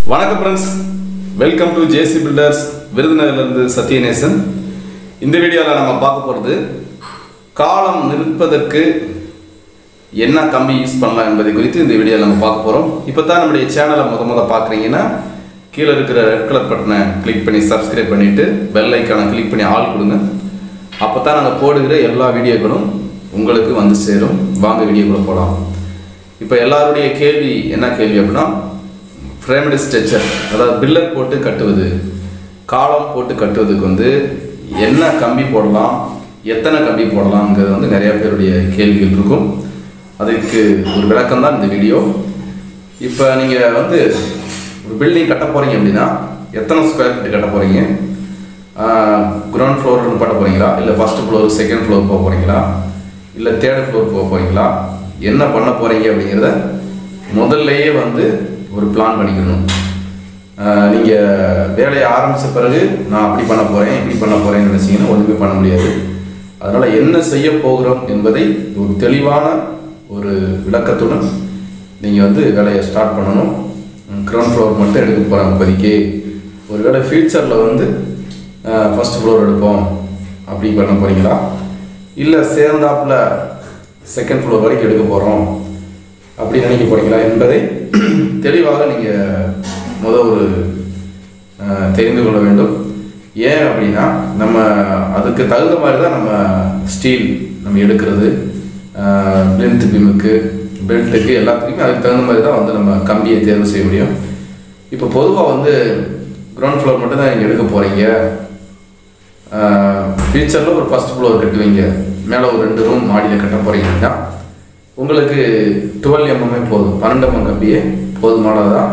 வணக்கம் friends welcome to JC builders விருதுநகர்லேருந்து சத்யநேசன் இந்த வீடியோவில் நம்ம பார்க்க போகிறது காலம் நிற்பதற்கு என்ன கம்பி யூஸ் பண்ணலாம் என்பதை குறித்து இந்த வீடியோவில் நம்ம பார்க்க போகிறோம் இப்போ தான் நம்முடைய சேனலை முத முத பார்க்குறீங்கன்னா கீழே இருக்கிற ரெட் கலர் பட்டனை கிளிக் பண்ணி சப்ஸ்கிரைப் பண்ணிவிட்டு பெல் ஐக்கானை கிளிக் பண்ணி ஆள் கொடுங்க அப்போ தான் நாங்கள் போடுகிற எல்லா வீடியோக்களும் உங்களுக்கு வந்து சேரும் வாங்க வீடியோக்குள்ளே போகலாம் இப்போ எல்லாருடைய கேள்வி என்ன கேள்வி அப்படின்னா ஃப்ரேம்டு ஸ்ட்ரெச்சர் அதாவது பில்லர் போட்டு கட்டுவது காலம் போட்டு கட்டுவதுக்கு வந்து என்ன கம்பி போடலாம் எத்தனை கம்பி போடலாம்ங்கிறது வந்து நிறைய பேருடைய கேள்விகள் இருக்கும் அதுக்கு ஒரு விளக்கம் தான் இந்த வீடியோ இப்போ நீங்கள் வந்து ஒரு பில்டிங் கட்ட போகிறீங்க அப்படின்னா எத்தனை ஸ்கொயர் ஃபீட் கட்ட போகிறீங்க கிரவுண்ட் ஃப்ளோர் கட்ட போகிறீங்களா இல்லை ஃபஸ்ட் ஃப்ளோர் செகண்ட் ஃப்ளோர் போக போகிறீங்களா இல்லை தேர்ட் ஃப்ளோர் போக போகிறீங்களா என்ன பண்ண போகிறீங்க அப்படிங்கிறத முதல்லையே வந்து ஒரு பிளான் பண்ணிக்கணும் நீங்கள் வேலையை ஆரம்பித்த பிறகு நான் அப்படி பண்ண போகிறேன் இப்படி பண்ண போகிறேன்னு நினச்சிங்கன்னா ஒன்றுமே பண்ண முடியாது அதனால் என்ன செய்ய போகிறோம் என்பதை ஒரு தெளிவான ஒரு விளக்கத்துடன் நீங்கள் வந்து வேலையை ஸ்டார்ட் பண்ணணும் கிரவுண்ட் ஃப்ளோர் மட்டும் எடுக்க போகிறாங்க இப்போதைக்கு ஒருவேளை ஃப்யூச்சரில் வந்து ஃபஸ்ட் ஃப்ளோர் எடுப்போம் அப்படி பண்ண போகிறீங்களா இல்லை சேர்ந்தாப்புல செகண்ட் ஃப்ளோர் வரைக்கும் எடுக்க போகிறோம் அப்படி நினைக்க போகிறீங்களா என்பதை தெளிவாக நீங்கள் முத ஒரு அஹ், தெரிந்து கொள்ள வேண்டும் ஏன் அப்படின்னா நம்ம அதுக்கு தகுந்த மாதிரி தான் நம்ம ஸ்டீல் நம்ம எடுக்கிறது பிளிந்த் பீமுக்கு பெல்ட்டுக்கு எல்லாத்துக்குமே அதுக்கு தகுந்த மாதிரி தான் வந்து நம்ம கம்பியை தேர்வு செய்ய முடியும் இப்போ பொதுவாக வந்து கிரவுண்ட் ஃப்ளோர் மட்டும் தான் நீங்கள் எடுக்க போகிறீங்க ஃபியூச்சரில் ஒரு ஃபஸ்ட் ஃப்ளோர் கட்டுவீங்க மேலே ஒரு ரெண்டு ரூம் மாடியில் கட்ட போகிறீங்கன்னா உங்களுக்கு டுவெல் எம்எம்ஏ போதும் பன்னெண்டு எம்எம் கம்பியே போதுமானது தான்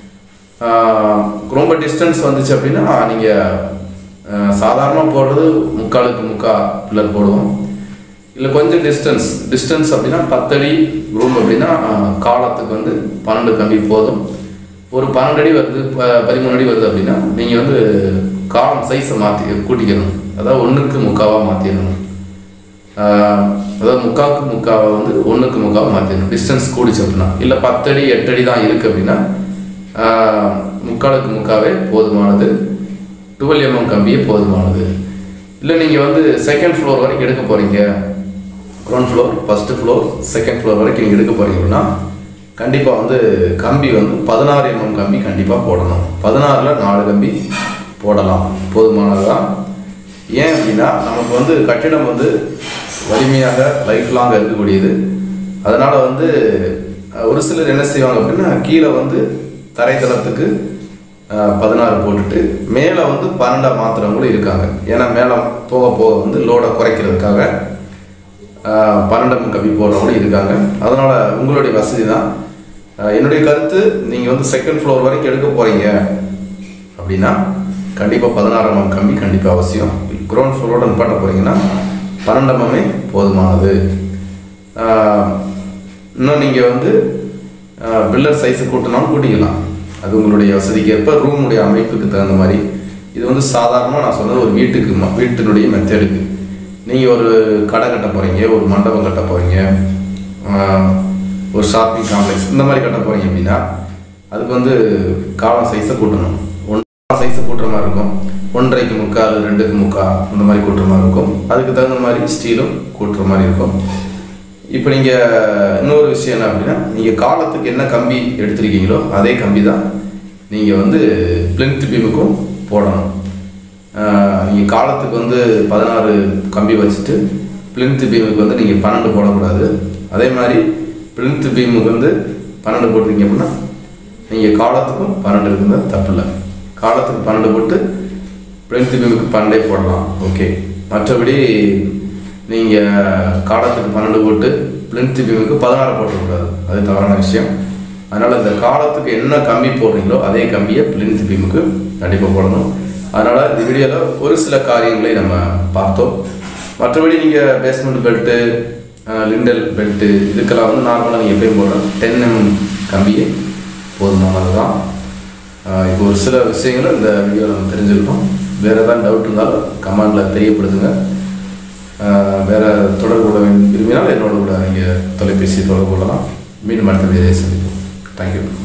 ரொம்ப டிஸ்டன்ஸ் வந்துச்சு அப்படின்னா நீங்கள் சாதாரணமாக போடுறது முக்காலுக்கு முக்கா பில்லர் போடுவோம் இல்லை கொஞ்சம் டிஸ்டன்ஸ் டிஸ்டன்ஸ் அப்படின்னா பத்தடி ரூம் அப்படின்னா ஆஹ், காலத்துக்கு வந்து பன்னெண்டு கம்பி போதும் ஒரு பன்னெண்டு அடி வருது ப- பதிமூணு அடி வருது அப்படின்னா நீங்கள் வந்து காலம் சைஸை மாற்றி கூட்டிக்கணும் அதாவது ஒன்றுக்கு முக்காவாக மாற்றிடணும் அதாவது முக்காவுக்கு முக்காவை வந்து ஒன்றுக்கு முக்காவை மாற்றிடணும் டிஸ்டன்ஸ் கூடிச்சு அப்படின்னா இல்லை பத்தடி எட்டடி தான் இருக்குது அப்படின்னா ஆஹ், முக்காலுக்கு முக்காவே போதுமானது டுவெல் எம்எம் கம்பியே போதுமானது இல்லை நீங்கள் வந்து செகண்ட் ஃப்ளோர் வரைக்கும் எடுக்க போகிறீங்க ground floor first floor second floor வரைக்கும் நீங்கள் எடுக்க போகிறீங்கன்னா கண்டிப்பாக வந்து கம்பி வந்து பதினாறு எம்எம் கம்பி கண்டிப்பாக போடணும் பதினாறில் நாலு கம்பி போடலாம் போதுமானதுதான் ஏன் அப்படின்னா நமக்கு வந்து கட்டிடம் வந்து வலிமையாக லைஃப் லாங் இருக்கக்கூடியது அதனால் வந்து அஹ், ஒரு சிலர் என்ன செய்வாங்க அப்படின்னா கீழே வந்து தரைத்தளத்துக்கு அஹ், பதினாறு போட்டுட்டு மேலே வந்து பன்னெண்டா மாத்திரவங்களும் இருக்காங்க ஏன்னா மேலே போக போக வந்து லோடை குறைக்கிறதுக்காக ஆஹ் பன்னெண்டு கம்பி போடுறவங்களும் இருக்காங்க அதனால் உங்களுடைய வசதி தான் ஆஹ் என்னுடைய கருத்து நீங்கள் வந்து செகண்ட் ஃப்ளோர் வரைக்கும் எடுக்க போகிறீங்க அப்படின்னா கண்டிப்பாக பதினாறாம் கம்பி கண்டிப்பாக அவசியம் கிரவுண்ட் ஃப்ளோரோட நிப்பாட்ட போகிறீங்கன்னா பன்னெண்டாமே போதுமானது ஆஹ் இன்னும் நீங்கள் வந்து பில்லர் சைஸை கூட்டினாலும் கூட்டிக்கலாம் அது உங்களுடைய வசதிக்கு ஏற்ப ரூமுடைய அமைப்புக்கு தகுந்த மாதிரி இது வந்து சாதாரணமாக நான் சொன்னது ஒரு வீட்டுக்கு ம- வீட்டினுடைய மெத்தடுக்கு நீங்கள் ஒரு கடை கட்ட போகிறீங்க ஒரு மண்டபம் கட்ட போகிறீங்க ஒரு ஷாப்பிங் காம்ப்ளெக்ஸ் இந்த மாதிரி கட்ட போகிறீங்க அப்படின்னா அதுக்கு வந்து காலம் சைஸை கூட்டணும் ஒன்றரை சைஸை கூட்டுற மாதிரி இருக்கும் ஒன்றரைக்கு முக்கால் ரெண்டுக்கு முக்கால் அந்த மாதிரி கூட்டுற மாதிரி இருக்கும் அதுக்கு தகுந்த மாதிரி ஸ்டீலும் கூட்டுற மாதிரி இருக்கும் இப்போ நீங்கள் இன்னொரு விஷயம் என்ன அப்படின்னா நீங்கள் காலத்துக்கு என்ன கம்பி எடுத்திருக்கீங்களோ அதே கம்பி தான் நீங்கள் வந்து பிளிந்த் பீமுக்கும் போடணும் நீங்கள் காலத்துக்கு வந்து பதினாறு கம்பி வச்சுட்டு பிளிந்த் பீமுக்கு வந்து நீங்கள் பன்னெண்டு போடக்கூடாது அதே மாதிரி பிளிந்த் பீமுக்கு வந்து பன்னெண்டு போட்டிருக்கீங்க அப்படின்னா நீங்கள் காலத்துக்கும் பன்னெண்டு இருக்குங்க தப்பு இல்லை காலத்துக்கு பன்னெண்டு போட்டு பிளிந்த் பீமுக்கு பன்னெண்டே போடலாம் ஓகே மற்றபடி நீங்கள் காலத்துக்கு பன்னெண்டு போட்டு பிளிந்த் பீமுக்கு பதினாறு போட்டக்கூடாது அது தவறான விஷயம் அதனால் இந்த காலத்துக்கு என்ன கம்பி போடுறீங்களோ அதே கம்பியை பிளிந்த் பீமுக்கு கண்டிப்பாக போடணும் அதனால் இந்த வீடியோவில் ஒரு சில காரியங்களை நம்ம பார்த்தோம் மற்றபடி நீங்கள் பேஸ்மெண்ட் பெல்ட்டு லிண்டல் பெல்ட்டு இதுக்கெல்லாம் வந்து நார்மலாக நீங்கள் எப்பயும் போடுற டென் எம் கம்பியே போதுமானது தான் இப்போ ஒரு சில விஷயங்களை இந்த வீடியோவில் நம்ம தெரிஞ்சுக்கிட்டோம் வேறு ஏதாவது டவுட் இருந்தாலும் கமெண்டில் தெரியப்படுத்துங்க ஆஹ் வேற தொடர்பு கொள்ள விரும்பினால் என்னோட கூட நீங்கள் தொலைபேசி தொடர்பு கொள்ளலாம் மீண்டும் அடுத்த வீடியோ சந்திப்போம் தேங்க்யூ